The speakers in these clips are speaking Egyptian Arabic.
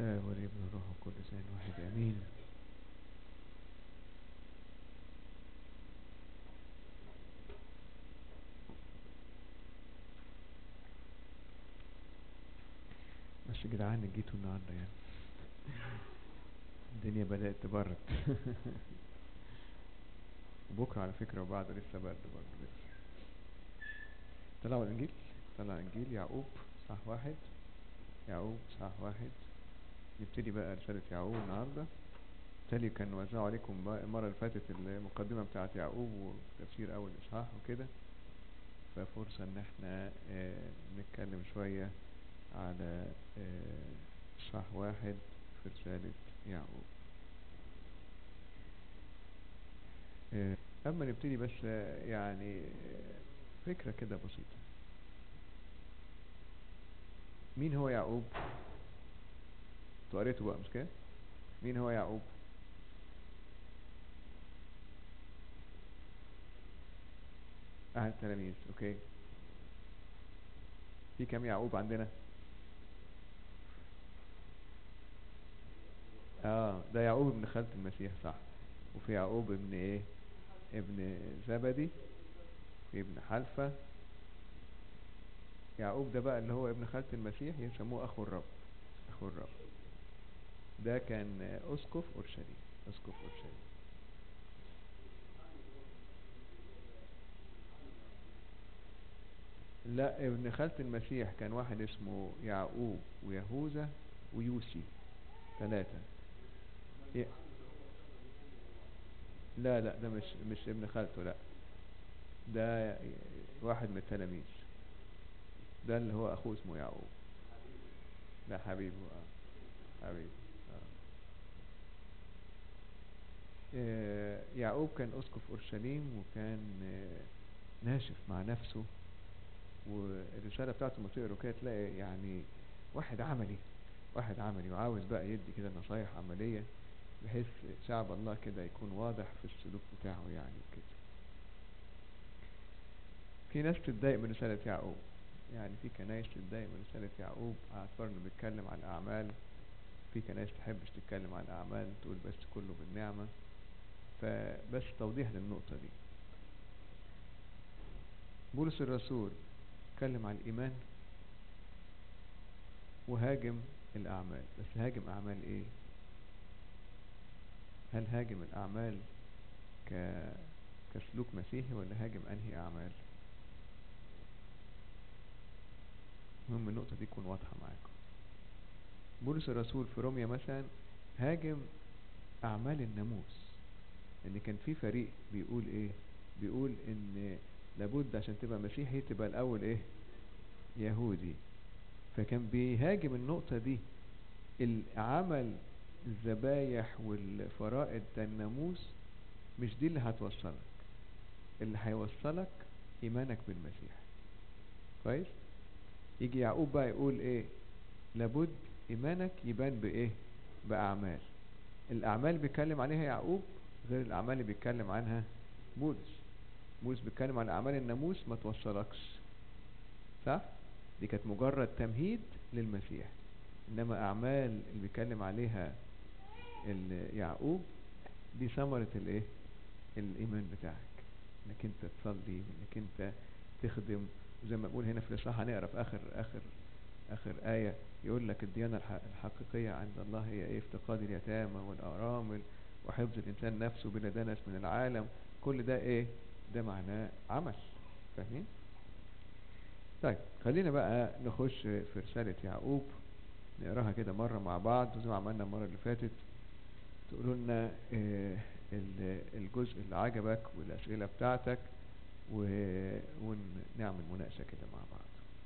الآب والابن والروح القدس آن واحد آمين بس يا جدعان جيتوا النهارده يعني الدنيا بدأت تبرد وبكرة على فكرة وبعده لسه برد برضه لسه طلعوا الإنجيل طلع إنجيل يعقوب صح واحد يعقوب صح واحد نبتدي بقى رسالة يعقوب النهاردة تالي كان وزعوا عليكم بقى المرة اللي فاتت المقدمة بتاعت يعقوب وتفسير أول إصحاح وكده ففرصة إن احنا آه، نتكلم شوية على آه، إصحاح واحد في رسالة يعقوب آه، قبل ما نبتدي بس آه، يعني آه، فكرة كده بسيطة مين هو يعقوب؟ انتوا قريتوا بقى مش كده؟ مين هو يعقوب؟ أهل التلاميذ أوكي في كام يعقوب عندنا؟ اه ده يعقوب ابن خالة المسيح صح وفي يعقوب ابن ايه؟ ابن زبدي في ابن حلفة يعقوب ده بقى اللي هو ابن خالة المسيح يسموه أخو الرب أخو الرب ده كان أسقف أورشليم أسقف أورشليم لا ابن خالة المسيح كان واحد اسمه يعقوب ويهوذا ويوسي ثلاثة ي- لا لا ده مش مش ابن خالته لا ده واحد من التلاميذ ده اللي هو أخوه اسمه يعقوب ده حبيبه اه حبيبه آه. آه، يعقوب كان أسقف أورشليم وكان آه، ناشف مع نفسه والرسالة بتاعته ما تقروا كده تلاقي يعني واحد عملي واحد عملي وعاوز بقى يدي كده نصايح عملية بحيث شعب الله كده يكون واضح في السلوك بتاعه يعني وكده في ناس تتضايق من رسالة يعقوب يعني في كنايس تتضايق من رسالة يعقوب على اعتبار انه بيتكلم عن الأعمال في كنايس تحبش تتكلم عن الأعمال تقول بس كله بالنعمة فبس توضيح للنقطة دي بولس الرسول اتكلم عن الإيمان وهاجم الأعمال بس هاجم أعمال إيه؟ هل هاجم الأعمال ك... كسلوك مسيحي ولا هاجم أنهي أعمال؟ المهم النقطة دي تكون واضحة معاكم بولس الرسول في روميا مثلا هاجم أعمال الناموس إن كان في فريق بيقول إيه؟ بيقول إن لابد عشان تبقى مسيحي تبقى الأول إيه؟ يهودي فكان بيهاجم النقطة دي العمل الذبايح والفرائض ده الناموس مش دي اللي هتوصلك اللي هيوصلك إيمانك بالمسيح كويس يجي يعقوب بقى يقول إيه لابد إيمانك يبان بإيه بأعمال الأعمال بيتكلم عليها يعقوب غير الأعمال اللي بيتكلم عنها بولس بولس بيتكلم عن أعمال الناموس ما توصلكش صح دي كانت مجرد تمهيد للمسيح إنما أعمال اللي بيتكلم عليها ال- يعقوب دي ثمرة الإيه الإيمان بتاعك إنك أنت تصلي وإنك أنت تخدم وزي ما بقول هنا في الإصحاح هنقرا في آخر آخر آخر آية يقول لك الديانة الح- الحقيقية عند الله هي إيه افتقاد اليتامى والأرامل وحفظ الإنسان نفسه بلا دنس من العالم كل ده إيه ده معناه عمل فاهمين طيب خلينا بقى نخش في رسالة يعقوب نقراها كده مرة مع بعض وزي ما عملنا المرة اللي فاتت تقولوا لنا آه، ال- الجزء اللي عجبك والأسئلة بتاعتك و- ونعمل مناقشة كده مع بعض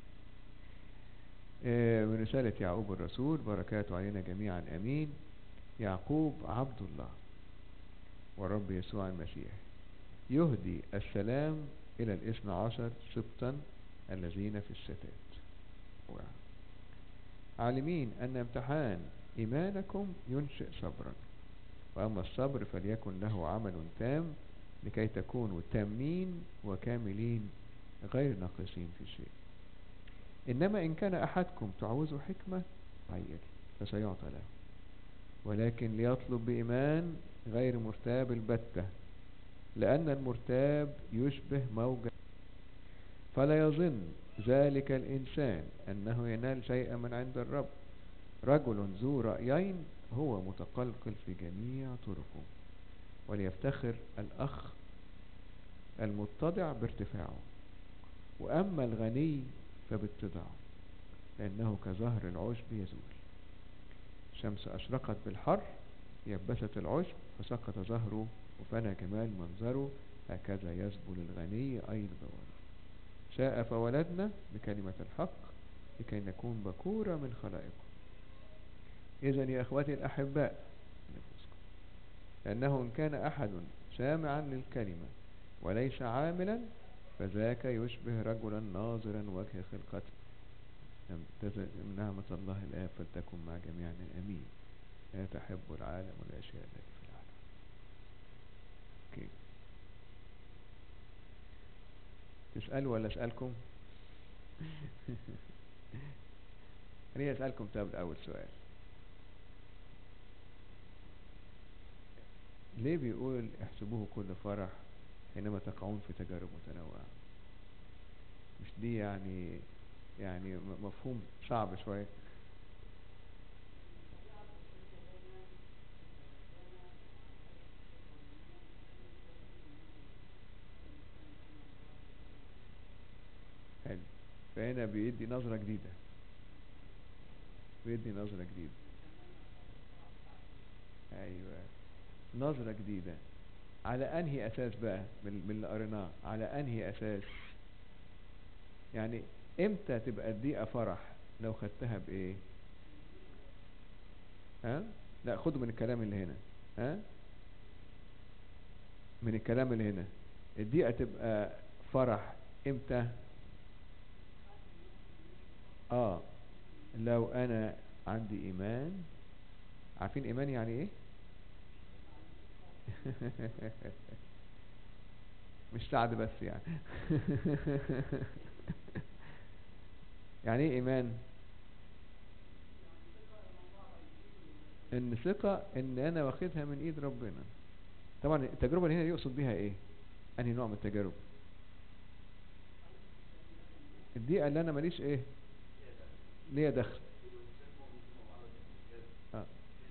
آه، من رسالة يعقوب الرسول بركاته علينا جميعا أمين يعقوب عبد الله والرب يسوع المسيح يهدي السلام إلى الاثنى عشر سبطا الذين في الشتات عالمين أن امتحان إيمانكم ينشئ صبرا وأما الصبر فليكن له عمل تام لكي تكونوا تامين وكاملين غير ناقصين في شيء إنما إن كان أحدكم تعوز حكمة عيل فسيعطى له ولكن ليطلب بإيمان غير مرتاب البتة لأن المرتاب يشبه موجة فلا يظن ذلك الإنسان أنه ينال شيئا من عند الرب رجل ذو رأيين هو متقلقل في جميع طرقه وليفتخر الأخ المتضع بارتفاعه وأما الغني فباتضاعه لأنه كظهر العشب يزول الشمس أشرقت بالحر يبست العشب فسقط ظهره وفنى جمال منظره هكذا يزبل الغني أيضا شاء فولدنا بكلمة الحق لكي نكون بكورة من خلائقه إذا يا أخواتي الأحباء لأنه إن كان أحد سامعا للكلمة وليس عاملا فذاك يشبه رجلا ناظرا وجه خلقته من نعمة الله الآب فلتكن مع جميعنا أمين لا تحب العالم والأشياء التي في العالم أوكي. تسألوا ولا أسألكم خليني أسألكم طب أول سؤال ليه بيقول احسبوه كل فرح حينما تقعون في تجارب متنوعة مش دي يعني يعني مفهوم صعب شوية حلو فهنا بيدي نظرة جديدة بيدي نظرة جديدة ايوه نظرة جديدة على انهي اساس بقى من اللي قريناه على انهي اساس يعني امتى تبقى الدقيقة فرح لو خدتها بايه ها لا خدوا من الكلام اللي هنا ها من الكلام اللي هنا الدقيقة تبقى فرح امتى اه لو انا عندي ايمان عارفين ايمان يعني ايه مش سعد بس يعني يعني ايه ايمان ان ثقة ان انا واخدها من ايد ربنا طبعا التجربة اللي هنا يقصد بيها ايه انهي نوع من التجارب الدقيقة اللي انا ماليش ايه ليا دخل آه.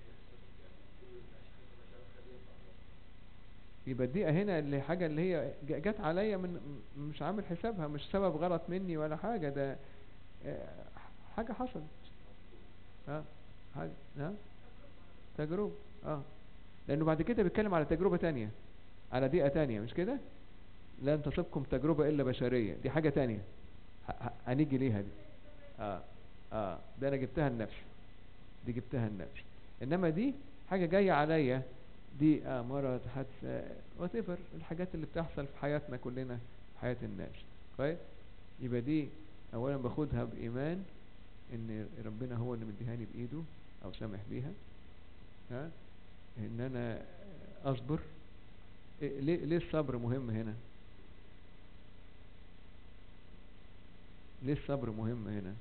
يبقى الدقيقة هنا اللي حاجة اللي هي جت عليا من مش عامل حسابها مش سبب غلط مني ولا حاجة ده حاجة حصلت ها حاجة ها تجربة اه لانه بعد كده بيتكلم على تجربة تانية على دقيقة تانية مش كده لن تصبكم تجربة الا بشرية دي حاجة تانية هنيجي ليها دي اه اه ده انا جبتها لنفسي دي جبتها لنفسي انما دي حاجة جاية عليا دي آه مرض حادثة وات الحاجات اللي بتحصل في حياتنا كلنا في حياة الناس كويس يبقى دي اولا باخدها بايمان ان ربنا هو اللي مديهاني بايده او سامح بيها ها ان انا اصبر إيه ليه ليه الصبر مهم هنا ليه الصبر مهم هنا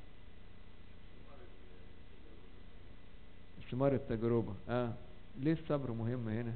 ثمار التجربة اه ليه الصبر مهم هنا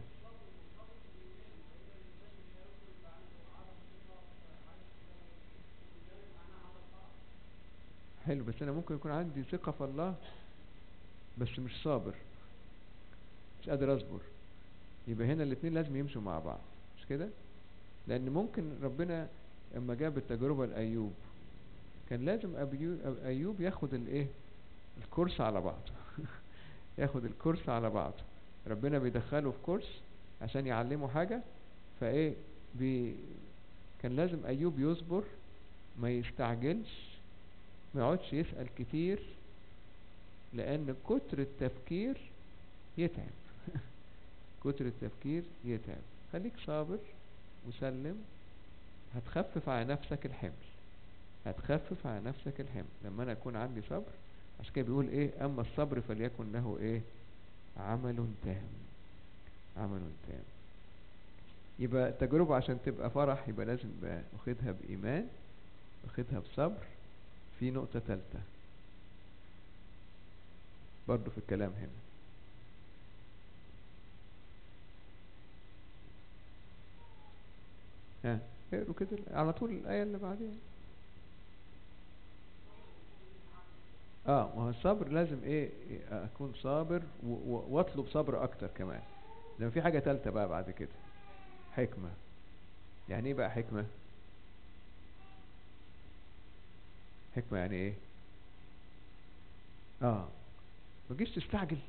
حلو بس انا ممكن يكون عندي ثقة في الله بس مش صابر مش قادر اصبر يبقى هنا الاتنين لازم يمشوا مع بعض مش كده لان ممكن ربنا اما جاب التجربة لايوب كان لازم ايوب ياخد الايه الكورس على بعضه ياخد الكورس على بعضه ربنا بيدخله في كورس عشان يعلمه حاجة فايه بي كان لازم ايوب يصبر ما يستعجلش ما يقعدش يسأل كتير لان كتر التفكير يتعب كتر التفكير يتعب خليك صابر وسلم هتخفف على نفسك الحمل هتخفف على نفسك الحمل لما انا اكون عندي صبر عشان كده بيقول ايه اما الصبر فليكن له ايه عمل تام عمل تام يبقى التجربة عشان تبقى فرح يبقى لازم بقى واخدها بإيمان واخدها بصبر في نقطة تالتة برضو في الكلام هنا ها اقروا كده على طول الآية اللي بعدين اه ما هو الصبر لازم ايه اكون صابر و- و- واطلب صبر اكتر كمان لما في حاجة تالتة بقى بعد كده حكمة يعني ايه بقى حكمة حكمة يعني ايه اه ما تجيش تستعجل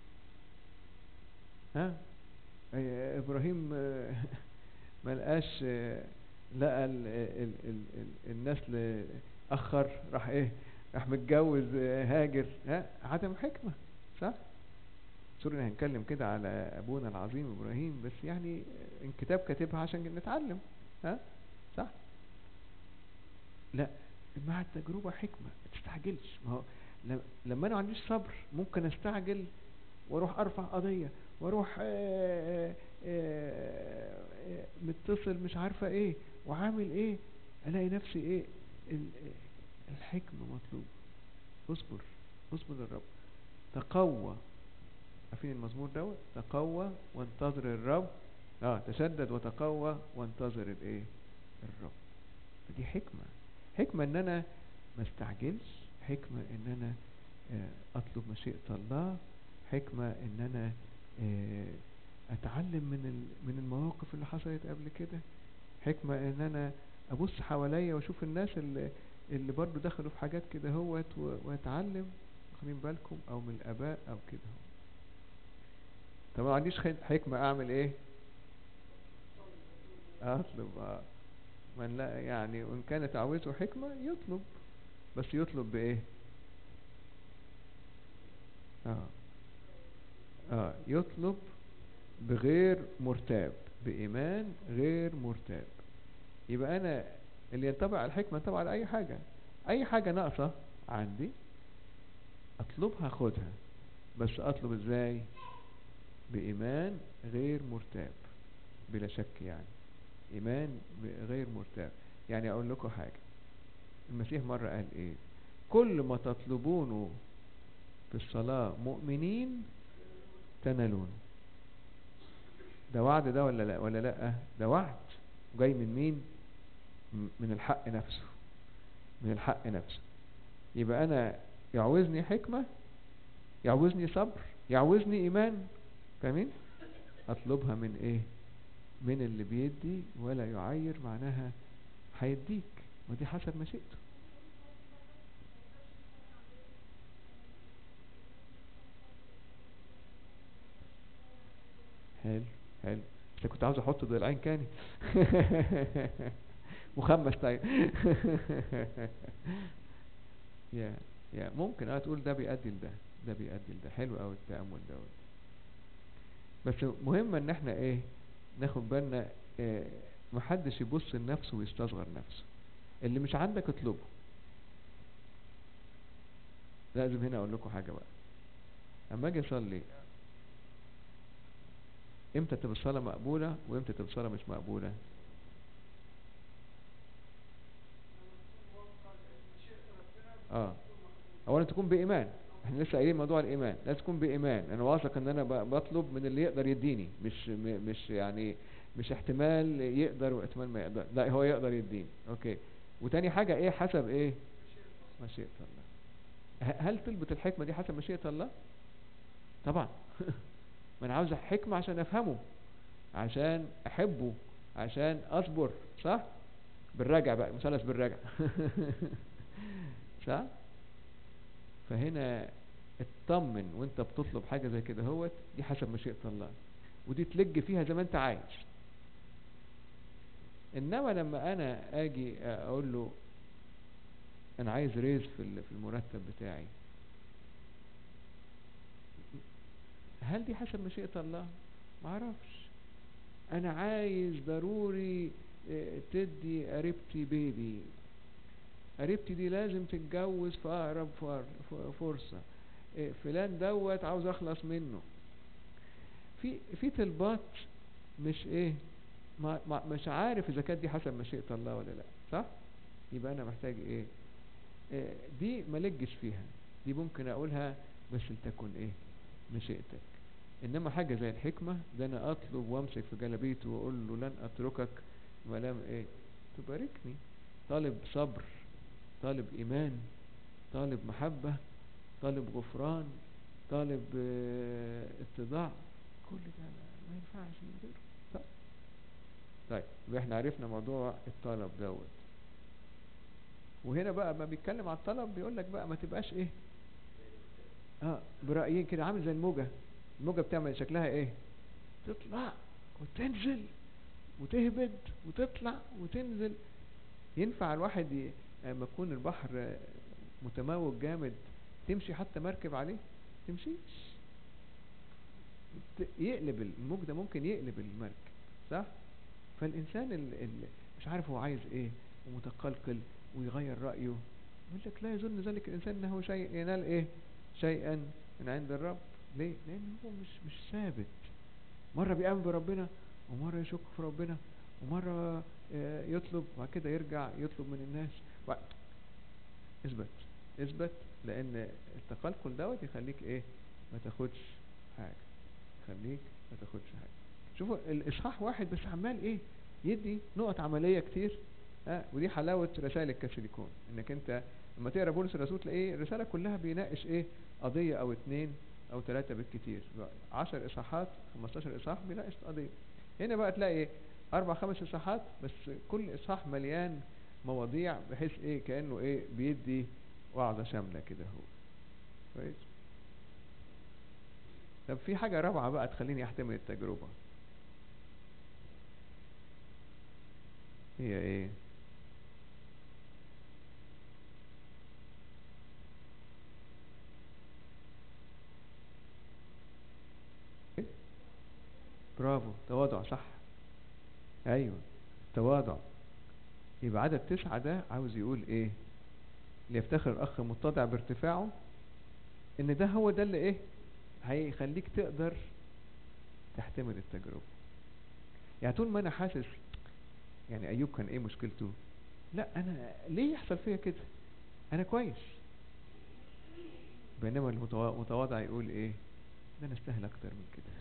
ها إيه، ابراهيم آه، ما لقاش آه، لقى ال ال ال ال النسل اخر راح ايه راح متجوز آه، هاجر ها عدم حكمة صح سوري هنتكلم كده على ابونا العظيم ابراهيم بس يعني الكتاب كاتبها عشان نتعلم ها صح لا مع التجربة حكمة ما تستعجلش ما هو لم- لما انا ما عنديش صبر ممكن استعجل واروح ارفع قضية واروح آه، آه، آه، متصل مش عارفة ايه وعامل ايه الاقي نفسي ايه ال- الحكمة مطلوبة اصبر اصبر للرب تقوى عارفين المزمور دوت تقوى وانتظر الرب اه تشدد وتقوى وانتظر الايه الرب فدي حكمة حكمة ان انا ما استعجلش حكمة ان انا آه، اطلب مشيئة الله حكمة ان انا آه، اتعلم من ال- من المواقف اللي حصلت قبل كده حكمة ان انا ابص حواليا واشوف الناس اللي اللي برضو دخلوا في حاجات كده هوت و- واتعلم واخدين بالكم او من الاباء او كده هو طب ما عنديش خ- حكمة اعمل ايه اطلب اه من لا يعني وان كانت عاوزه حكمة يطلب بس يطلب بايه اه اه يطلب بغير مرتاب بإيمان غير مرتاب يبقى أنا اللي ينطبق على الحكمة ينطبق على أي حاجة أي حاجة ناقصة عندي أطلبها أخدها بس أطلب إزاي بإيمان غير مرتاب بلا شك يعني إيمان ب- غير مرتاب يعني أقول لكم حاجة المسيح مرة قال إيه كل ما تطلبونه في الصلاة مؤمنين تنالونه ده وعد ده ولا لا ولا لا ده وعد جاي من مين م- من الحق نفسه من الحق نفسه يبقى انا يعوزني حكمة يعوزني صبر يعوزني ايمان فاهمين اطلبها من ايه من اللي بيدي ولا يعير معناها هيديك ودي حسب مشيئته حلو حلو انت كنت عاوز احط ضلعين كاني مخمس طيب يا يا ممكن اه تقول ده بيؤدي لده ده بيؤدي لده حلو قوي التأمل دوت بس مهم ان احنا ايه ناخد بالنا إيه محدش يبص لنفسه ويستصغر نفسه اللي مش عندك اطلبه لازم هنا اقول لكم حاجة بقى اما اجي اصلي امتى تبقى الصلاة مقبولة وامتى تبقى الصلاة مش مقبولة اه اولا تكون بايمان احنا لسه قايلين موضوع الايمان لازم تكون بايمان انا واثق ان انا ب- بطلب من اللي يقدر يديني مش م- مش يعني مش احتمال يقدر واحتمال ما يقدر لا هو يقدر يديني اوكي وتاني حاجة ايه حسب ايه مشيئة الله ه- هل طلبة الحكمة دي حسب مشيئة الله طبعا ما انا عاوز حكمة عشان افهمه عشان احبه عشان اصبر صح بالرجع بقى مثلث بالرجع صح فهنا اطمن وانت بتطلب حاجة زي كده هوت دي حسب مشيئة الله ودي تلج فيها زي ما انت عايز انما لما انا اجي اقول له انا عايز ريز في ال- في المرتب بتاعي هل دي حسب مشيئة الله ما اعرفش انا عايز ضروري اه، تدي قريبتي بيبي قريبتي دي لازم تتجوز في اقرب فر- ف- فرصة اه، فلان دوت عاوز اخلص منه في في طلبات مش ايه ما ما مش عارف اذا كانت دي حسب مشيئة الله ولا لا صح يبقى انا محتاج ايه اه، دي ما لجش فيها دي ممكن اقولها بس لتكن ايه مشيئتك انما حاجة زي الحكمة ده انا اطلب وامسك في جلبيته واقول له لن اتركك ما لم ايه تباركني طالب صبر طالب ايمان طالب محبة طالب غفران طالب اه اتضاع كل ده ما ينفعش من غيره طيب طيب يبقى احنا عرفنا موضوع الطلب دوت وهنا بقى ما بيتكلم على الطلب بيقول لك بقى ما تبقاش ايه اه برأيين كده عامل زي الموجة الموجة بتعمل شكلها ايه تطلع وتنزل وتهبد وتطلع وتنزل ينفع الواحد ي... لما يكون البحر متموج جامد تمشي حتى مركب عليه تمشيش يقلب الموج ده ممكن يقلب المركب صح فالإنسان اللي مش عارف هو عايز ايه ومتقلقل ويغير رأيه يقول لك لا يظن ذلك الإنسان أنه شيء ينال ايه شيئا من عند الرب ليه لأن هو مش مش ثابت مرة بيآمن بربنا ومرة يشك في ربنا ومرة يطلب وبعد كده يرجع يطلب من الناس و... اثبت اثبت لأن التقلقل دوت يخليك ايه ما تاخدش حاجة يخليك ما تاخدش حاجة شوفوا الإصحاح واحد بس عمال ايه يدي نقط عملية كتير ها ودي حلاوة رسائل الكاثوليكون انك انت لما تقرا بولس الرسول تلاقيه الرسالة كلها بيناقش ايه قضية او اتنين او ثلاثة بالكتير عشر اصحاحات 15 اصحاح بيناقش قضية هنا بقى تلاقي ايه اربع خمس اصحاحات بس كل اصحاح مليان مواضيع بحيث ايه كأنه ايه بيدي وعظة شاملة كده هو كويس طب في حاجة رابعة بقى تخليني احتمل التجربة هي ايه برافو تواضع صح ايوه تواضع يبقى عدد تسعة ده عاوز يقول ايه ليفتخر الاخ متضع بارتفاعه ان ده هو ده اللي ايه هيخليك تقدر تحتمل التجربة يعني طول ما انا حاسس يعني ايوب كان ايه مشكلته لا انا ليه يحصل فيا كده انا كويس بينما المتواضع يقول ايه ده انا استاهل اكتر من كده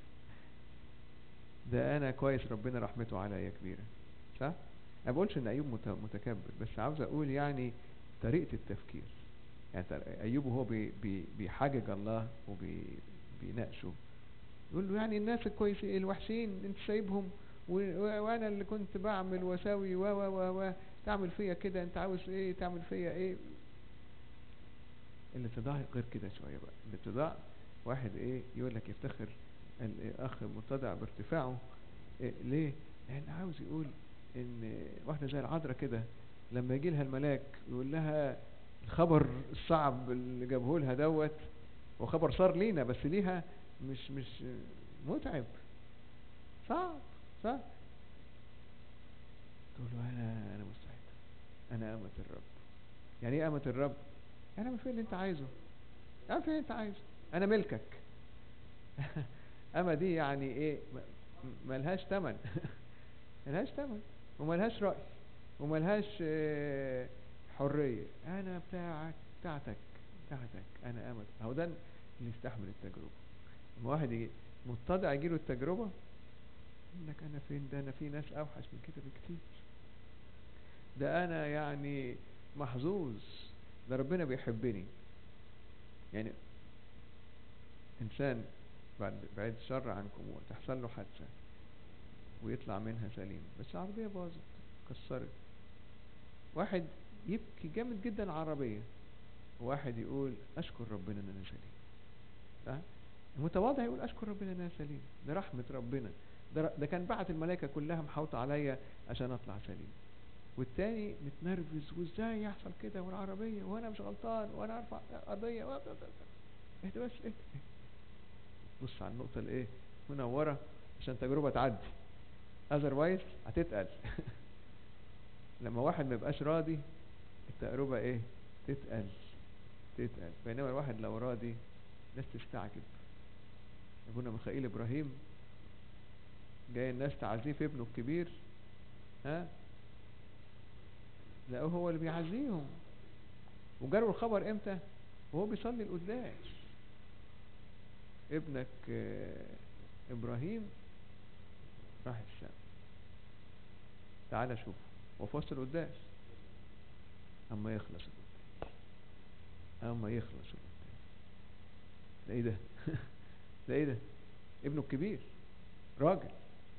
ده انا كويس ربنا رحمته عليا كبيرة صح انا بقولش ان ايوب متكبر بس عاوز اقول يعني طريقة التفكير يعني ايوب وهو بي بي بيحاجج الله وبيناقشه يقول له يعني الناس الكويسين الوحشين انت سايبهم وانا اللي كنت بعمل واساوي و و و و تعمل فيا كده انت عاوز ايه تعمل فيا ايه الاتضاع غير كده شوية بقى الاتضاع واحد ايه يقول لك يفتخر الاخ المتضع بارتفاعه إيه ليه لان عاوز يقول ان واحدة زي العذراء كده لما يجي لها الملاك يقول لها الخبر الصعب اللي جابه لها دوت وخبر صار لينا بس ليها مش مش متعب صعب صح تقول له انا انا مستعد انا امة الرب يعني ايه امة الرب يعني اعمل فيه اللي انت عايزه اعمل فيه اللي انت عايزه انا ملكك اما دي يعني ايه ملهاش تمن ملهاش تمن وملهاش رأي وملهاش اه حرية انا بتاعك بتاعتك بتاعتك انا امة هو ده اللي يستحمل التجربة لما واحد يجي متضع يجيله التجربة يقول لك انا فين ده انا في ناس اوحش من كده بكتير ده انا يعني محظوظ ده ربنا بيحبني يعني انسان بعد بعيد الشر عنكم وتحصل له حادثة ويطلع منها سليم بس العربية باظت كسرت واحد يبكي جامد جدا العربية وواحد يقول اشكر ربنا ان انا سليم المتواضع يقول اشكر ربنا ان انا سليم ده رحمة ربنا ده, ده كان بعت الملائكة كلها محوطة عليا عشان اطلع سليم والتاني متنرفز وازاي يحصل كده والعربية وانا مش غلطان وانا ارفع قضية اهدى بس اهدى بص على النقطة الايه منورة عشان تجربة تعدي اذروايز هتتقل لما واحد ما يبقاش راضي التجربة ايه تتقل تتقل بينما الواحد لو راضي الناس تستعجب ابونا ميخائيل ابراهيم جاي الناس تعزيه في ابنه الكبير ها لقوه هو اللي بيعزيهم وجاله الخبر امتى وهو بيصلي القداس ابنك آه، ابراهيم راح الشام تعالى شوف وفي وسط القداس اما يخلص القداس اما يخلص القداس ده ايه ده ده ايه ده ابنه الكبير راجل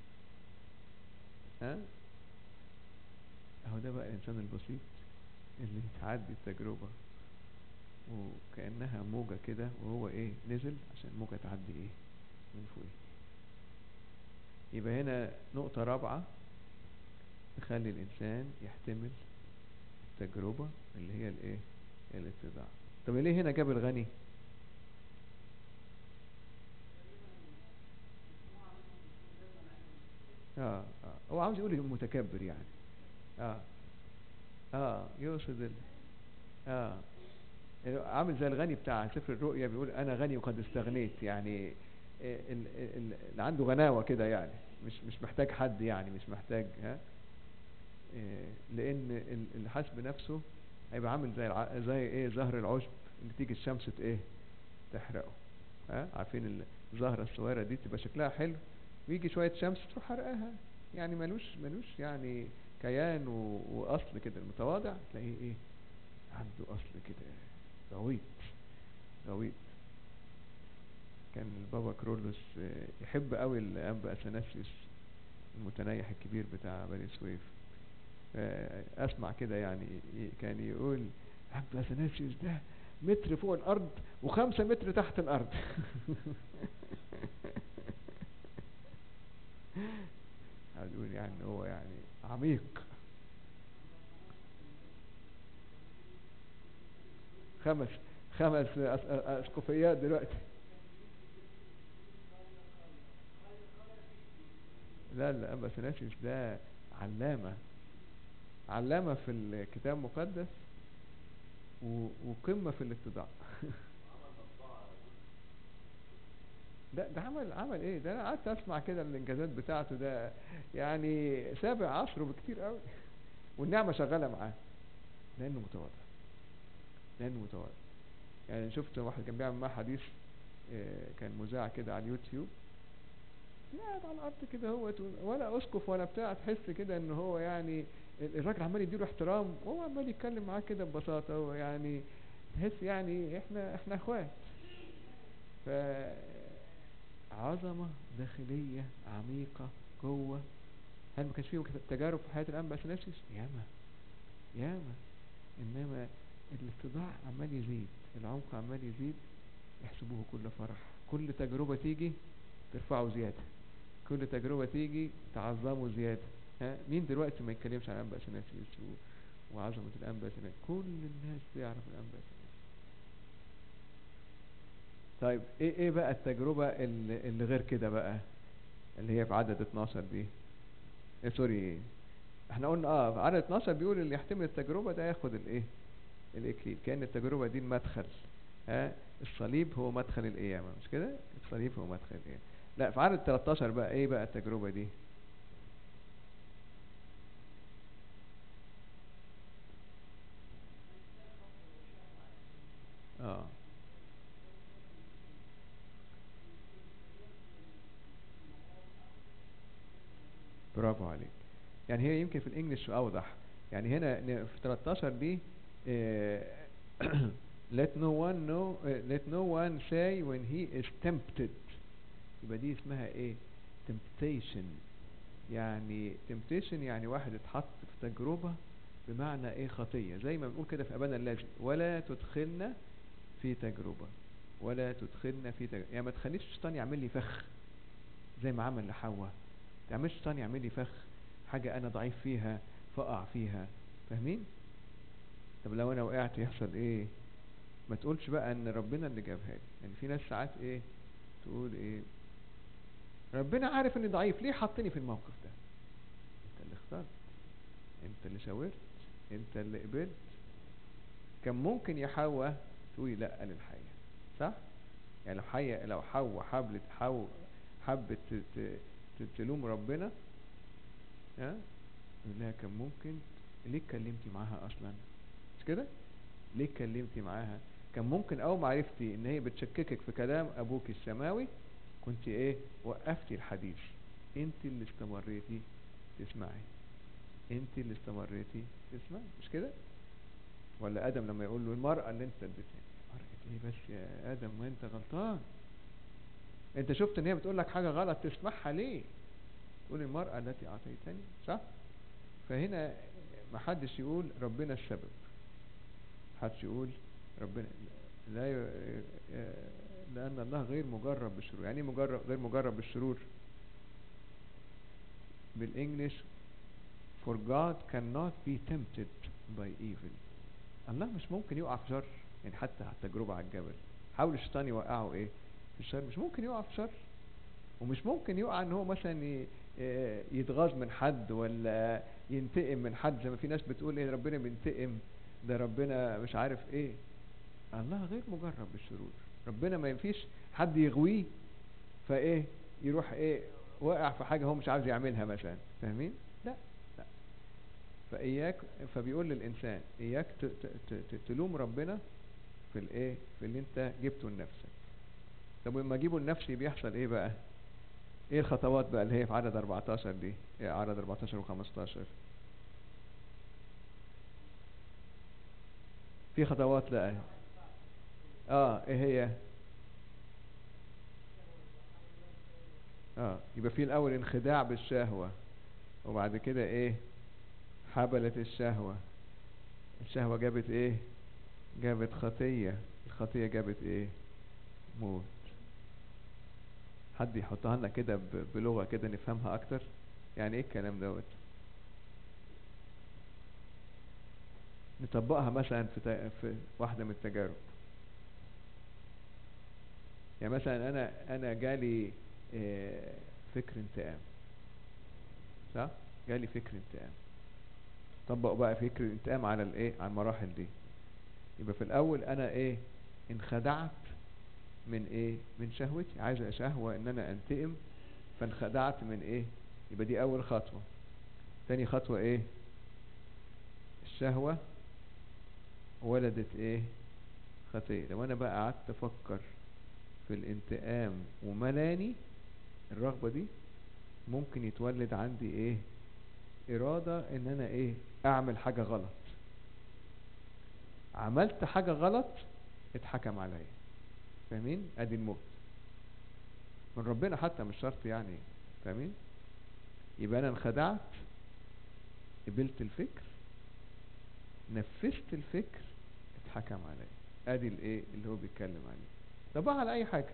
ها اهو ده بقى الانسان البسيط اللي يتعدي التجربة وكأنها موجة كده وهو ايه نزل عشان الموجة تعدي ايه من فوقيه يبقى هنا نقطة رابعة تخلي الإنسان يحتمل التجربة اللي هي الايه الاتباع طب ليه هنا جاب الغني اه اه هو عاوز يقول المتكبر يعني اه اه يقصد ال... اه عامل زي الغني بتاع سفر الرؤيا بيقول انا غني وقد استغنيت يعني ال- ال- اللي عنده غناوة كده يعني مش مش محتاج حد يعني مش محتاج ها إيه، لان ال- اللي حاسس بنفسه هيبقى عامل زي الع... زي ايه زهر العشب اللي تيجي الشمس ت- ايه تحرقه ها عارفين الزهرة الصغيرة دي تبقى شكلها حلو ويجي شوية شمس تروح حرقاها يعني ملوش ملوش يعني كيان و... واصل كده المتواضع تلاقيه ايه عنده اصل كده غويط غويط كان البابا كرولوس آه، يحب قوي الانبا اثناسيوس المتنيح الكبير بتاع بني سويف آه، اسمع كده يعني ي- كان يقول انبا اثناسيوس ده متر فوق الارض وخمسة متر تحت الارض هتقول يعني هو يعني عميق خمس خمس أس- أ- اسقفيات دلوقتي لا لا أبا سناسيوس ده علامة علامة في الكتاب المقدس و- وقمة في الاتضاع ده ده عمل عمل ايه ده انا قعدت اسمع كده الانجازات بتاعته ده يعني سابع عصره بكتير قوي والنعمة شغالة معاه لانه متواضع لانه متواضع يعني شفت واحد كان بيعمل معاه حديث آه، كان مذاع كده على اليوتيوب قاعد على الارض كده هو ولا اسقف ولا بتاع تحس كده ان هو يعني الراجل عمال يديله احترام وهو عمال يتكلم معاه كده ببساطه هو يعني تحس يعني احنا احنا اخوات ف عظمه داخليه عميقه جوه هل ما كانش فيه تجارب في حياه الانبا اثناسيوس ياما ياما انما الاتضاع عمال يزيد العمق عمال يزيد يحسبوه كل فرح كل تجربه تيجي ترفعه زياده كل تجربة تيجي تعظمه زيادة ها مين دلوقتي ما يتكلمش عن أنبا أثناسيوس و- وعظمة الأنبا أثناسيوس كل الناس تعرف الأنبا أثناسيوس طيب ايه ايه بقى التجربة اللي, اللي غير كده بقى اللي هي في عدد 12 دي إيه سوري احنا قلنا اه في عدد 12 بيقول اللي يحتمل التجربة ده ياخد الايه الاكليل كأن التجربة دي المدخل ها الصليب هو مدخل القيامة مش كده الصليب هو مدخل القيامة لا في عدد 13 بقى ايه بقى التجربة دي اه برافو عليك يعني هي يمكن في الانجليش اوضح يعني هنا ن- في 13 دي آه، let no one know آه، let no one say when he is tempted يبقى دي اسمها ايه temptation يعني temptation يعني واحد اتحط في تجربة بمعنى ايه خطية زي ما بنقول كده في ابانا الذي ولا تدخلنا في تجربة ولا تدخلنا في تجربة يعني ما تخليش الشيطان يعمل لي فخ زي ما عمل لحواء ما تعملش الشيطان يعمل لي فخ حاجة انا ضعيف فيها فاقع فيها فاهمين طب لو انا وقعت يحصل ايه ما تقولش بقى ان ربنا اللي جابها لي يعني في ناس ساعات ايه تقول ايه ربنا عارف اني ضعيف ليه حطني في الموقف ده انت اللي اخترت انت اللي شاورت انت اللي قبلت كان ممكن يا حواء تقولي لا للحياة صح يعني لو حية لو حواء حبلت حو حبت ت- ت- ت- تلوم ربنا ها يقول لها كان ممكن ليه اتكلمتي معاها اصلا مش كده ليه اتكلمتي معاها كان ممكن اول ما عرفتي ان هي بتشككك في كلام ابوك السماوي كنت ايه وقفتي الحديث انت اللي استمريتي تسمعي انت اللي استمريتي تسمعي مش كده ولا ادم لما يقول له المرأة اللي انت اديتها مرأة ايه بس يا ادم ما انت غلطان انت شفت ان هي بتقول لك حاجة غلط تسمعها ليه تقول المرأة التي اعطيتني صح فهنا ما حدش يقول ربنا السبب حدش يقول ربنا لا ي... لأن الله غير مجرب بالشرور يعني ايه مجرب غير مجرب بالشرور بالانجلش for God cannot be tempted by evil الله مش ممكن يقع في شر يعني حتى على التجربة على الجبل حاول الشيطان يوقعه ايه في الشر مش ممكن يقع في شر ومش ممكن يقع ان هو مثلا ي... يتغاظ من حد ولا ينتقم من حد زي ما في ناس بتقول ايه ربنا بينتقم ده ربنا مش عارف ايه الله غير مجرب بالشرور ربنا ما ينفيش حد يغويه فايه يروح ايه واقع في حاجة هو مش عاوز يعملها مثلا فاهمين لا لا فاياك فبيقول للانسان اياك ت- ت- ت- تلوم ربنا في الايه في اللي انت جبته لنفسك طب لما اجيبه لنفسي بيحصل ايه بقى ايه الخطوات بقى اللي هي في عدد 14 دي إيه عدد 14 و15 في خطوات لا اه ايه هي اه يبقى في الاول انخداع بالشهوة وبعد كده ايه حبلت الشهوة الشهوة جابت ايه جابت خطية الخطية جابت ايه موت حد يحطها لنا كده ب- بلغة كده نفهمها اكتر يعني ايه الكلام دوت نطبقها مثلا في, تا- في واحدة من التجارب يعني مثلا انا انا جالي آه، فكر انتقام صح جالي فكر انتقام طبق بقى فكر الانتقام على الايه على المراحل دي يبقى في الاول انا ايه انخدعت من ايه من شهوتي عايز شهوة ان انا انتقم فانخدعت من ايه يبقى دي اول خطوة تاني خطوة ايه الشهوة ولدت ايه خطية لو انا بقى قعدت افكر في الانتقام وملاني الرغبة دي ممكن يتولد عندي ايه ارادة ان انا ايه اعمل حاجة غلط عملت حاجة غلط اتحكم عليا فاهمين ادي الموت من ربنا حتى مش شرط يعني فاهمين يبقى انا انخدعت قبلت الفكر نفذت الفكر اتحكم عليا ادي الايه اللي هو بيتكلم عليه طبقها على اي حاجة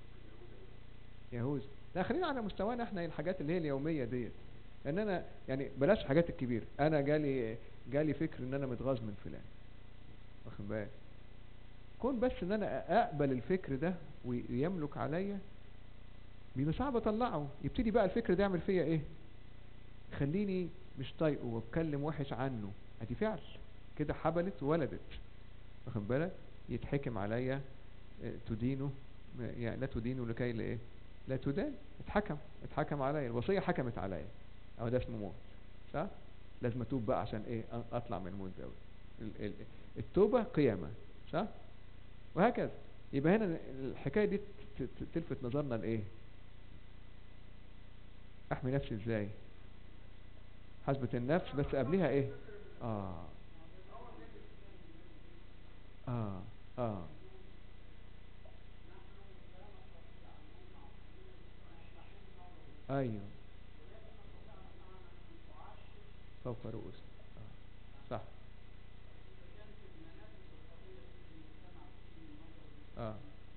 يهوذا لا خلينا على مستوانا احنا الحاجات اللي هي اليومية ديت لان انا يعني بلاش الحاجات الكبيرة انا جالي جالي فكر ان انا متغاظ من فلان واخد بالك كون بس ان انا اقبل الفكر ده ويملك عليا بيبقى صعب اطلعه يبتدي بقى الفكر ده يعمل فيا ايه خليني مش طايقه واتكلم وحش عنه ادي فعل كده حبلت وولدت واخد بالك يتحكم عليا اه، تدينه م- يعني لا تدينه لكي لا ايه لا تدان اتحكم اتحكم عليا الوصية حكمت عليا او ده اسمه موت صح لازم اتوب بقى عشان ايه أ- اطلع من الموت دوت ال- ال- التوبة قيامة صح وهكذا يبقى هنا الحكاية دي ت- ت- تلفت نظرنا لايه احمي نفسي ازاي حسبة النفس بس قبلها ايه اه اه اه ايوه فوق رؤوس آه. صح اه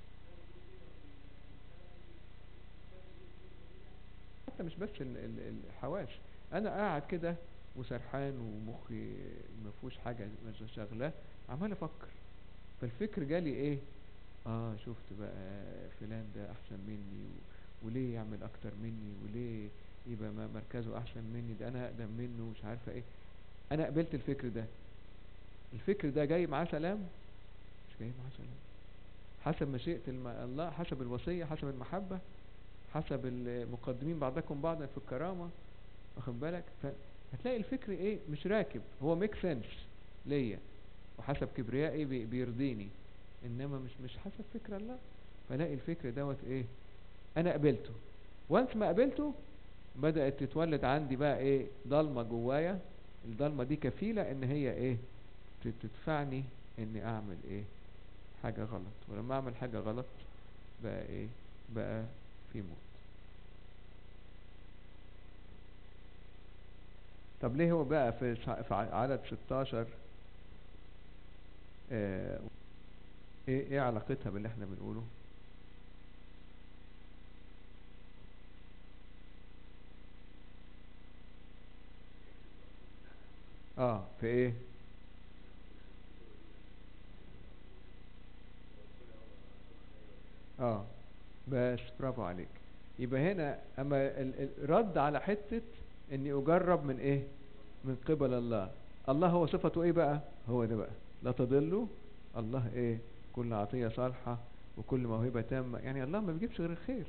حتى مش بس ال- ال- الحواس انا قاعد كده وسرحان ومخي ما فيهوش حاجه مش شغلاه عمال افكر فالفكر جالي ايه اه شفت بقى فلان ده احسن مني و... وليه يعمل اكتر مني وليه يبقى ما- مركزه احسن مني ده انا اقدم منه مش عارفه ايه انا قبلت الفكر ده الفكر ده جاي معاه سلام مش جاي معاه سلام حسب مشيئة الم... الله حسب الوصية حسب المحبة حسب المقدمين بعضكم بعضا في الكرامة واخد بالك فهتلاقي الفكر ايه مش راكب هو ميك سنس ليا وحسب كبريائي بي- بيرضيني انما مش مش حسب فكر الله فلاقي الفكر دوت ايه انا قبلته وانس ما قبلته بدأت تتولد عندي بقى ايه ضلمة جوايا الضلمة دي كفيلة ان هي ايه ت- تدفعني اني اعمل ايه حاجة غلط ولما اعمل حاجة غلط بقى ايه بقى في موت طب ليه هو بقى في ش- في ع- عدد 16 آه ايه ايه علاقتها باللي احنا بنقوله اه في ايه اه بس برافو عليك يبقى هنا اما ال- ال- رد على حتة اني اجرب من ايه من قبل الله الله هو صفته ايه بقى هو ده بقى لا تضلوا الله ايه كل عطية صالحة وكل موهبة تامة يعني الله ما بيجيبش غير الخير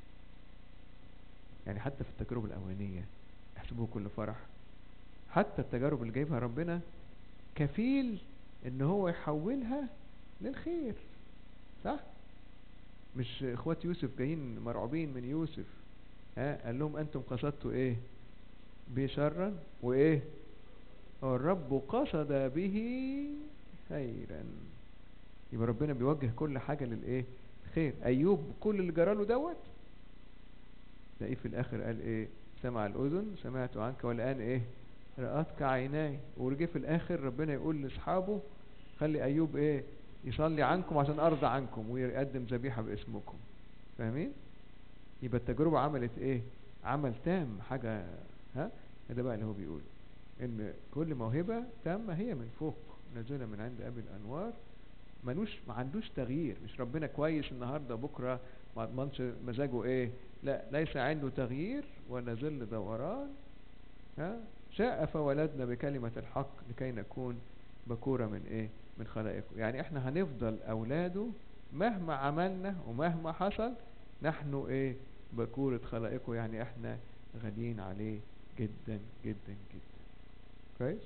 يعني حتى في التجارب الأولانية احسبوه كل فرح حتى التجارب اللي جايبها ربنا كفيل ان هو يحولها للخير صح مش اخوات يوسف جايين مرعوبين من يوسف ها قال لهم انتم قصدتوا ايه به شرا وايه الرب قصد به خيرا يبقى ربنا بيوجه كل حاجة للايه خير ايوب كل اللي جراله دوت تلاقيه في الاخر قال ايه سمع الاذن سمعت عنك والان ايه رأتك عيناي ورجع في الاخر ربنا يقول لاصحابه خلي ايوب ايه يصلي عنكم عشان ارضى عنكم ويقدم ذبيحة باسمكم فاهمين يبقى التجربة عملت ايه عمل تام حاجة ها ده بقى اللي هو بيقول ان كل موهبة تامة هي من فوق نازلة من عند ابي الانوار ملوش ما عندوش تغيير مش ربنا كويس النهارده بكره ما اضمنش مزاجه ايه لا ليس عنده تغيير ولا ظل دوران ها شاء فولدنا بكلمة الحق لكي نكون بكورة من ايه من خلائقه يعني احنا هنفضل اولاده مهما عملنا ومهما حصل نحن ايه بكورة خلائقه يعني احنا غاليين عليه جدا جدا جدا كويس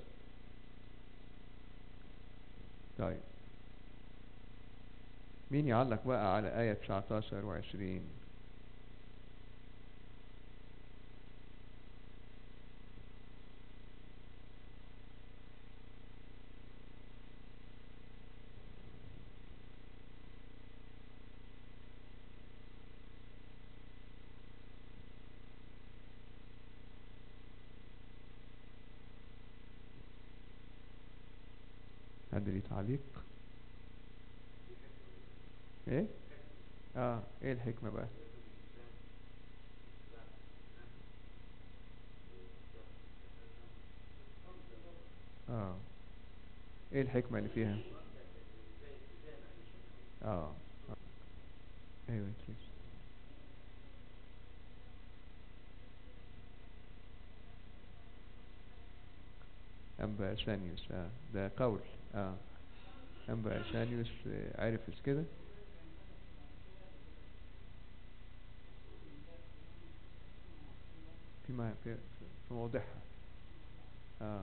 طيب مين يعلق بقى على آية 19 و 20 حد ليه تعليق ايه اه ايه الحكمة بقى اه ايه الحكمة اللي فيها اه آه. ايوه كيف أنبا أرسانيوس اه ده قول اه أنبا أرسانيوس آه، عارف إيش كده في ما في, في موضعها اه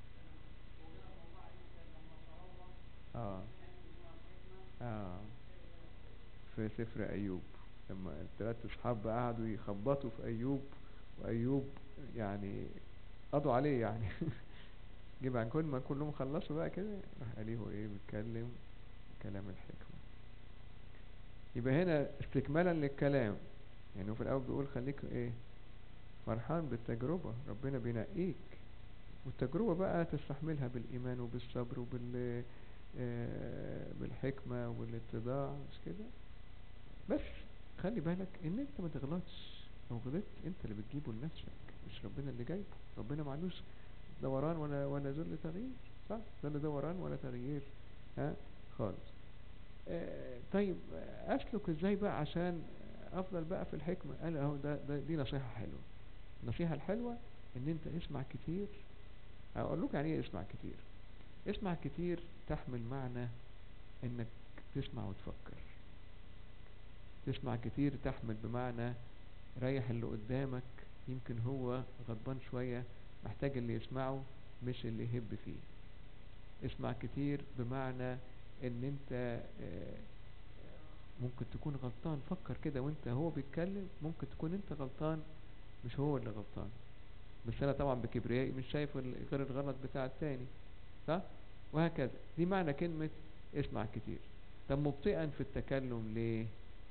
اه اه في سفر أيوب لما الثلاث أصحاب قعدوا يخبطوا في أيوب وأيوب يعني قضوا عليه يعني جيب عن كل ما كلهم خلصوا بقى كده راح قاليه ايه بيتكلم كلام الحكمة يبقى هنا استكمالا للكلام يعني هو في الأول بيقول خليك ايه فرحان بالتجربة ربنا بينقيك والتجربة بقى تستحملها بالإيمان وبالصبر وبال آه، بالحكمة والاتضاع مش كده بس خلي بالك ان انت ما تغلطش لو غلطت انت اللي بتجيبه لنفسك مش ربنا اللي جايبه ربنا معلوش دوران ولا ولا ذل تغيير صح ذل دوران ولا تغيير ها خالص آه طيب آه، اسلك ازاي بقى عشان افضل بقى في الحكمة قال اهو ده, ده دي نصيحة حلوة النصيحة الحلوة ان انت اسمع كتير هقول لك يعني ايه اسمع كتير اسمع كتير تحمل معنى انك تسمع وتفكر تسمع كتير تحمل بمعنى ريح اللي قدامك يمكن هو غضبان شوية محتاج اللي يسمعه مش اللي يهب فيه اسمع كتير بمعنى ان انت آه، ممكن تكون غلطان فكر كده وانت هو بيتكلم ممكن تكون انت غلطان مش هو اللي غلطان بس انا طبعا بكبريائي مش شايف ال- غير الغلط بتاع التاني صح وهكذا دي معنى كلمة اسمع كتير طب مبطئا في التكلم ليه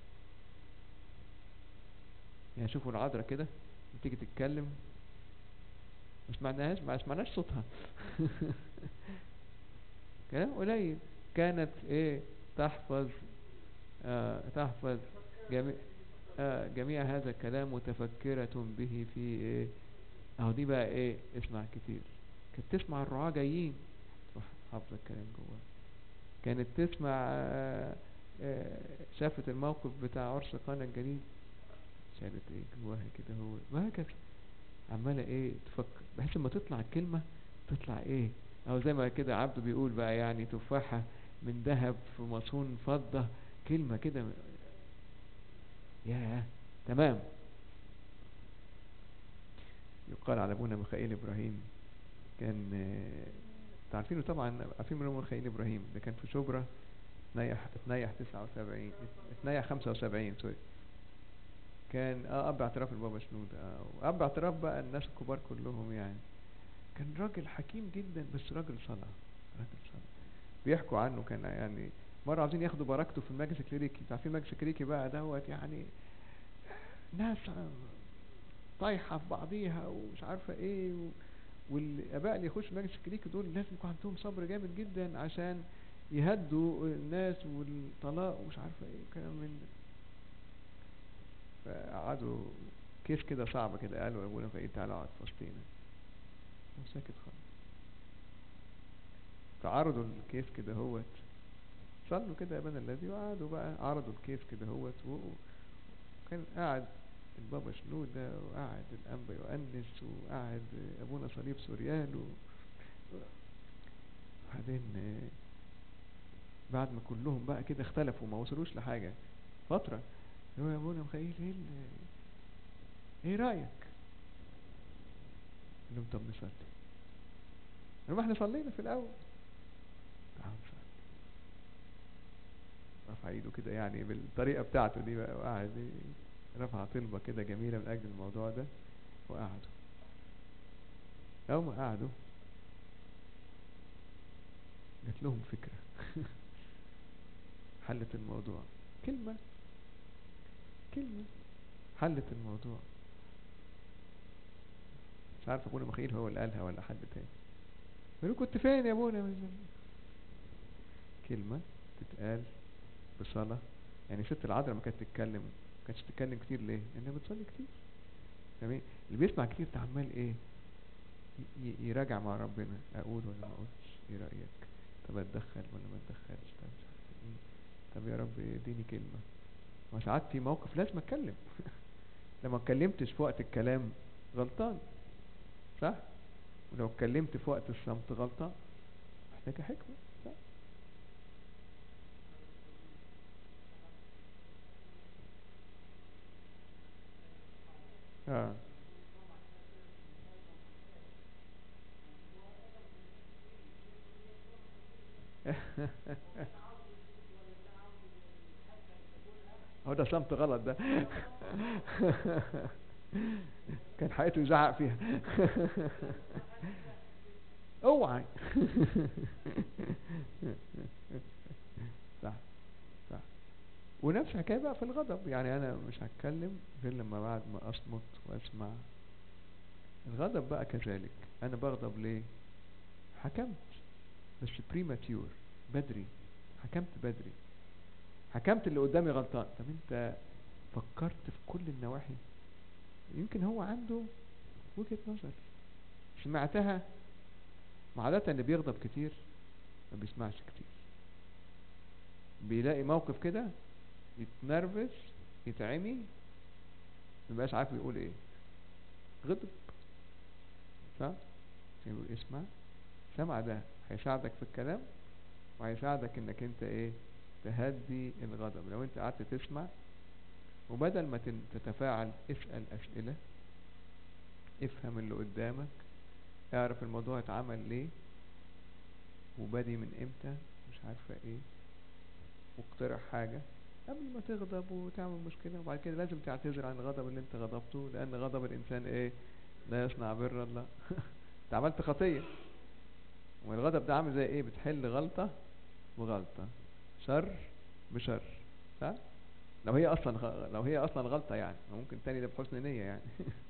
يعني شوفوا العذراء كده بتيجي تتكلم ما سمعناهاش ما سمعناش صوتها كلام قليل كانت ايه تحفظ آه تحفظ جميع آه جميع هذا الكلام متفكرة به في ايه اهو دي بقى ايه اسمع كتير كانت تسمع الرعاة جايين تروح حافظة الكلام جواها كانت تسمع آه آه شافت الموقف بتاع عرس قانا الجليل شالت ايه جواها كده هو وهكذا عمالة ايه تفكر بحيث لما تطلع الكلمة تطلع ايه او زي ما كده عبده بيقول بقى يعني تفاحة من ذهب في مصون فضة كلمة كده ياه تمام يقال على ابونا ميخائيل ابراهيم كان آه، عارفينه طبعا عارفين من ميخائيل ابراهيم ده كان في شبرا اتنيح اتنيح 79 اتنيح 75 سوري كان اه اب اعتراف البابا شنود اه واب اعتراف بقى الناس الكبار كلهم يعني كان راجل حكيم جدا بس راجل صلاة راجل صلاة بيحكوا عنه كان يعني مرة عاوزين ياخدوا بركته في المجلس الكليريكي انتوا عارفين المجلس الكليريكي بقى دوت يعني ناس طايحة في بعضيها ومش عارفة ايه و... والاباء اللي يخشوا المجلس الكليريكي دول لازم يكون عندهم صبر جامد جدا عشان يهدوا الناس والطلاق ومش عارفة ايه وكلام من ده فقعدوا كيس كده صعبة كده قالوا ابونا فايه تعالى اقعد في وسطينا وساكت خالص فعرضوا الكيس كده هوت صلوا كده يا ابانا الذي وقعدوا بقى عرضوا الكيس كده هوت وكان قاعد البابا شنودة وقعد الأنبا يؤنس وقعد أبونا صليب سوريان و... وبعدين آه، بعد ما كلهم بقى كده اختلفوا ما وصلوش لحاجة فترة هو يا ابونا مخيل ايه ال- ايه رأيك؟ قال لهم طب نصلي قالوا ما احنا صلينا في الأول تعالوا نصلي رفع ايده كده يعني بالطريقة بتاعته دي بقى وقعد ي- رفع طلبة كده جميلة من أجل الموضوع ده وقعدوا أول ما قعدوا جات لهم فكرة حلت الموضوع كلمة كلمة حلت الموضوع مش عارف ابونا مخيل هو اللي قالها ولا حد تاني قالوا كنت فين يا ابونا من زمان كلمة تتقال بصلاة يعني ست العذراء ما كانت تتكلم ما كانتش تتكلم كتير ليه؟ لأنها بتصلي كتير تمام اللي بيسمع كتير ده عمال ايه؟ ي- ي- يراجع مع ربنا اقول ولا ما اقولش ايه رأيك؟ طب اتدخل ولا ما اتدخلش طب مش عارف ايه طب يا رب اديني كلمة وساعات في موقف لازم اتكلم لما اتكلمتش في وقت الكلام غلطان صح؟ ولو اتكلمت في وقت الصمت غلطان محتاجة حكمة صح؟ اه هو ده صمت غلط ده كان حياته يزعق فيها اوعى صح صح ونفس الحكايه بقى في الغضب يعني انا مش هتكلم غير لما بعد ما اصمت واسمع الغضب بقى كذلك انا بغضب ليه حكمت بس بريماتيور بدري حكمت بدري حكمت اللي قدامي غلطان طب انت فكرت في كل النواحي يمكن هو عنده وجهة نظر سمعتها ما عادة اللي بيغضب كتير ما بيسمعش كتير بيلاقي موقف كده يتنرفز يتعمي مبقاش عارف يقول ايه غضب صح عشان يقول اسمع سمع ده هيساعدك في الكلام وهيساعدك انك انت ايه تهدي الغضب لو انت قعدت تسمع وبدل ما تن- تتفاعل اسأل اسئلة افهم اللي قدامك اعرف الموضوع اتعمل ليه وبادي من امتى مش عارفة ايه واقترح حاجة قبل ما تغضب وتعمل مشكلة وبعد كده لازم تعتذر عن الغضب اللي انت غضبته لأن غضب الإنسان ايه لا يصنع بر الله انت عملت خطية والغضب ده عامل زي ايه بتحل غلطة بغلطة شر بشر صح لو هي اصلا غ... لو هي اصلا غلطة يعني ممكن تاني ده بحسن نية يعني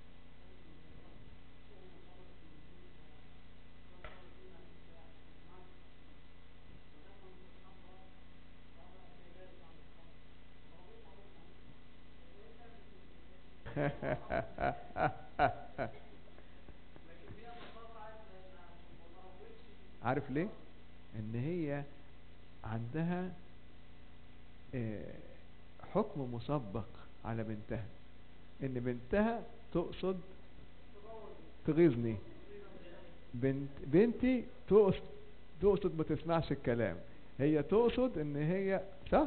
عارف ليه ان هي عندها آه، حكم مسبق على بنتها ان بنتها تقصد تغيظني بنت بنتي تقصد تقصد ما تسمعش الكلام هي تقصد ان هي صح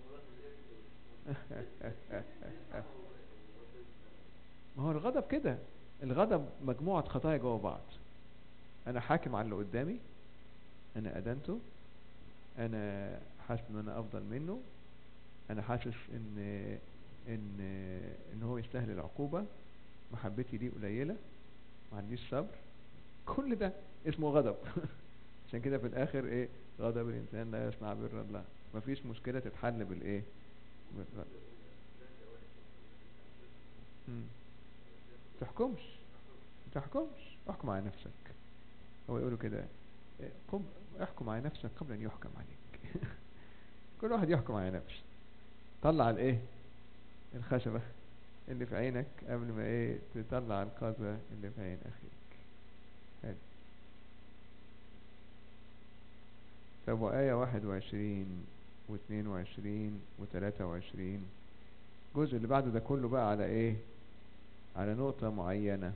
ما هو الغضب كده الغضب مجموعة خطايا جوا بعض انا حاكم على اللي قدامي انا ادنته انا حاسس ان انا افضل منه انا حاسس ان ان ان هو يستاهل العقوبة محبتي ليه قليلة ما عنديش صبر كل ده اسمه غضب عشان كده في الاخر ايه غضب الانسان لا يصنع بر الله مفيش مشكلة تتحل بالايه بالغضب مم. تحكمش تحكمش احكم على نفسك هو يقولوا كده إيه، قم احكم على نفسك قبل ان يحكم عليك كل واحد يحكم على نفسه طلع الايه الخشبة اللي في عينك قبل ما ايه تطلع القذى اللي في عين اخيك حلو طب وآية واحد وعشرين واثنين وعشرين وثلاثة وعشرين الجزء اللي بعده ده كله بقى على ايه على نقطة معينة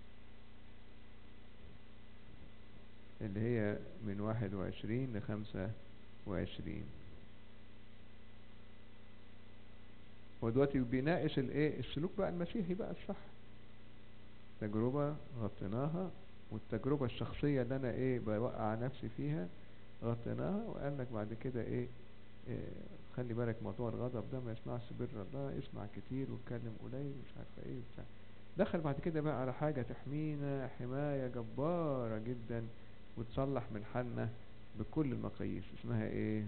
اللي هي من واحد وعشرين لخمسة وعشرين هو دلوقتي بيناقش الايه السلوك بقى المسيحي بقى الصح تجربة غطيناها والتجربة الشخصية اللي انا ايه بوقع نفسي فيها غطيناها وقال لك بعد كده ايه, إيه خلي بالك موضوع الغضب ده ما يسمعش بر الله اسمع كتير واتكلم قليل مش عارفه ايه وبتاع دخل بعد كده بقى على حاجة تحمينا حماية جبارة جدا وتصلح من حالنا بكل المقاييس اسمها ايه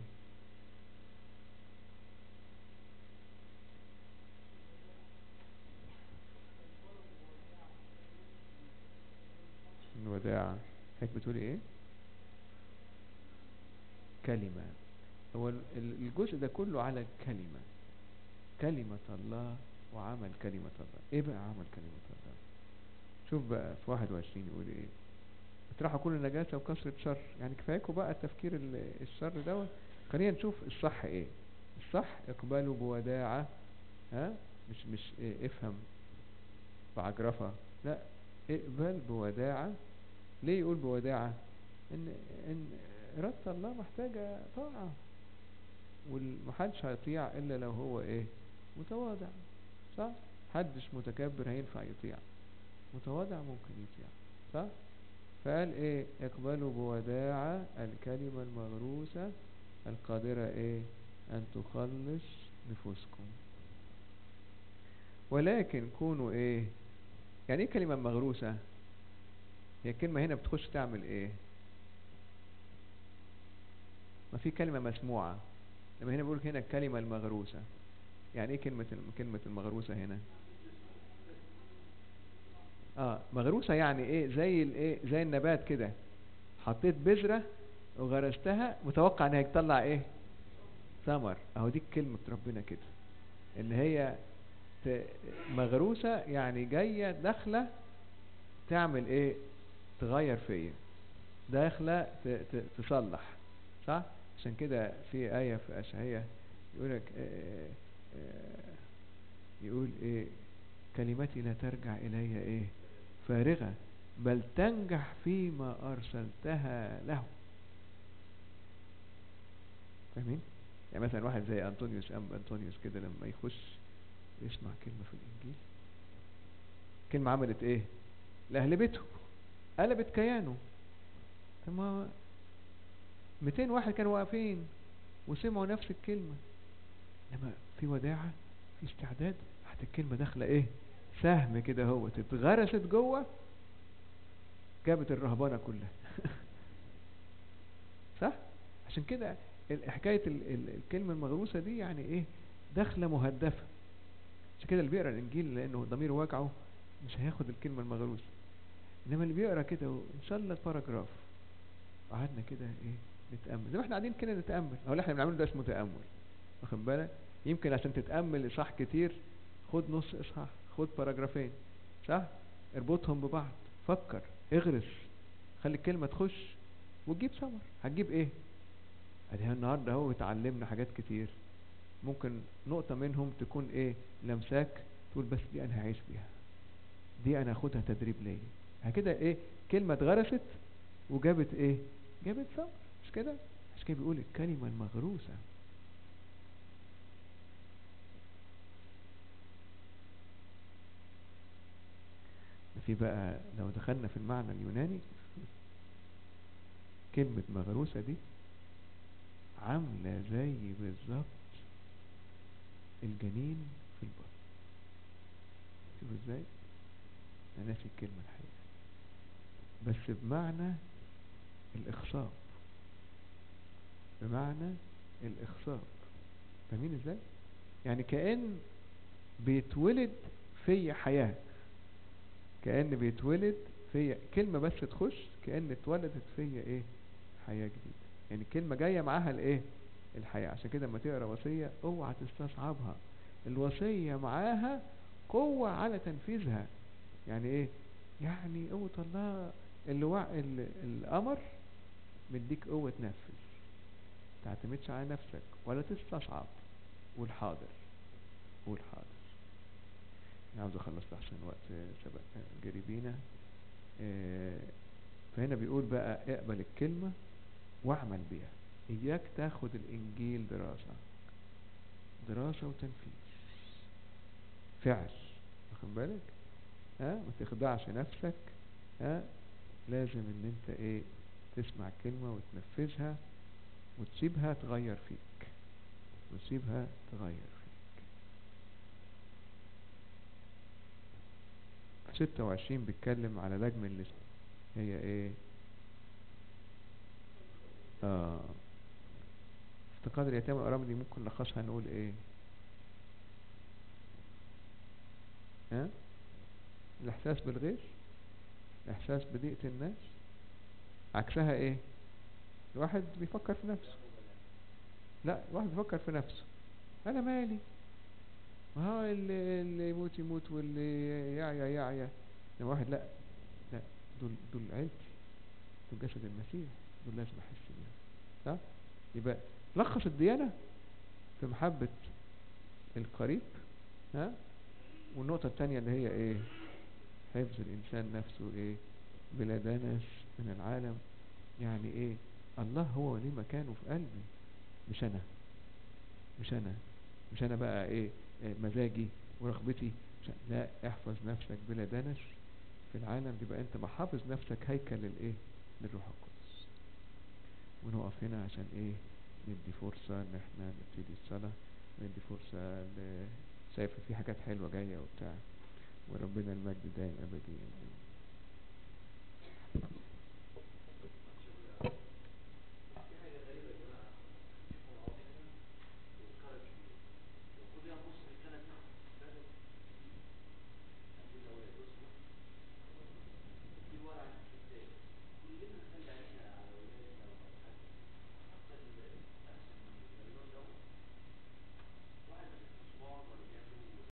الوداع هيك بتقولي ايه كلمة هو ال- ال- الجزء ده كله على الكلمة كلمة الله وعمل كلمة الله ايه بقى عمل كلمة الله شوف بقى في 21 يقول ايه اطرحوا كل نجاسة وكسرة شر يعني كفايكوا بقى التفكير ال- الشر دوت خلينا نشوف الصح ايه الصح اقبلوا بوداعة ها مش مش إيه افهم بعجرفة لا اقبل بوداعة ليه يقول بوداعة ان ان إرادة الله محتاجة طاعة والمحدش هيطيع إلا لو هو إيه متواضع صح محدش متكبر هينفع يطيع متواضع ممكن يطيع صح فقال إيه اقبلوا بوداعة الكلمة المغروسة القادرة إيه أن تخلص نفوسكم ولكن كونوا إيه يعني إيه كلمة مغروسة هي الكلمة هنا بتخش تعمل إيه ما في كلمة مسموعة لما هنا بيقول هنا الكلمة المغروسة يعني ايه كلمة كلمة المغروسة هنا اه مغروسة يعني ايه زي الايه زي النبات كده حطيت بذرة وغرستها متوقع انها تطلع ايه ثمر اهو دي كلمة ربنا كده ان هي ت- مغروسة يعني جاية داخلة تعمل ايه تغير فيا داخلة ت- ت- تصلح صح عشان كده في آية في أشعية يقولك آه، آه، يقول ايه كلمتي لا ترجع إلي ايه فارغة بل تنجح فيما أرسلتها له فاهمين يعني مثلا واحد زي أنطونيوس أم أنطونيوس كده لما يخش يسمع كلمة في الإنجيل كلمة عملت ايه لأهل بيته قلبت كيانه طب ما 200 واحد كانوا واقفين وسمعوا نفس الكلمة انما في وداعة في استعداد حتى الكلمة داخلة ايه سهم كده هو اتغرست جوه جابت الرهبانة كلها صح عشان كده ال- حكاية ال- ال- الكلمة المغروسة دي يعني ايه داخلة مهدفة عشان كده اللي بيقرا الانجيل لانه ضميره واجعه مش هياخد الكلمة المغروسة انما اللي بيقرا كده ان شاء الله باراجراف قعدنا كده ايه نتامل زي ما احنا قاعدين كده نتامل هو اللي احنا بنعمله ده اسمه تامل واخد بالك يمكن عشان تتامل اصحاح كتير خد نص اصحاح خد باراجرافين صح اربطهم ببعض فكر اغرس خلي الكلمه تخش وتجيب ثمر هتجيب ايه ادي النهارده اهو اتعلمنا حاجات كتير ممكن نقطه منهم تكون ايه لمساك تقول بس دي انا هعيش بيها دي انا هاخدها تدريب ليا كده ايه كلمه اتغرست وجابت ايه جابت ثمر مش كده مش كده بيقول الكلمه المغروسه في بقى لو دخلنا في المعنى اليوناني كلمة مغروسة دي عاملة زي بالظبط الجنين في البطن شوف ازاي انا ناسي الكلمة الحقيقة بس بمعنى الاخصاب بمعنى الاخصاب فاهمين ازاي يعني كأن بيتولد في حياة كأن بيتولد في كلمة بس تخش كأن اتولدت فيا ايه حياة جديدة يعني الكلمة جاية معاها الايه الحياة عشان كده لما تقرا وصية اوعى تستصعبها الوصية معاها قوة على تنفيذها يعني ايه يعني قوة الله اللي وع... ال- الامر مديك قوة تنفذ تعتمدش على نفسك ولا تستصعب قول حاضر قول حاضر انا عاوز اخلص احسن وقت سبق جري بينا آه، فهنا بيقول بقى اقبل الكلمة واعمل بيها اياك تاخد الانجيل دراسة دراسة وتنفيذ فعل واخد بالك ها ما تخدعش نفسك ها لازم ان انت ايه تسمع كلمة وتنفذها وتسيبها تغير فيك وتسيبها تغير فيك ستة وعشرين بيتكلم على لجم اللسان هي ايه اه افتقاد اليتامى والارامل دي ممكن نلخصها نقول ايه ها الاحساس بالغير الاحساس بضيقة الناس عكسها ايه الواحد بيفكر في نفسه لا الواحد بيفكر في نفسه انا مالي ما هو اللي, اللي يموت يموت واللي يعيا يعيا لما واحد لا لا دول دول عيلتي دول جسد المسيح دول لازم احس بيهم صح يبقى لخص الديانة في محبة القريب ها والنقطة الثانية اللي هي ايه حفظ الانسان نفسه ايه بلا دنس من العالم يعني ايه الله هو ليه مكانه في قلبي مش انا مش انا مش انا بقى ايه إيه مزاجي ورغبتي مش لا احفظ نفسك بلا دنس في العالم يبقى انت محافظ نفسك هيكل للايه للروح القدس ونقف هنا عشان ايه ندي فرصة ان احنا نبتدي الصلاة وندي فرصة ل... شايف في حاجات حلوة جاية وبتاع وربنا المجد دائم ابديا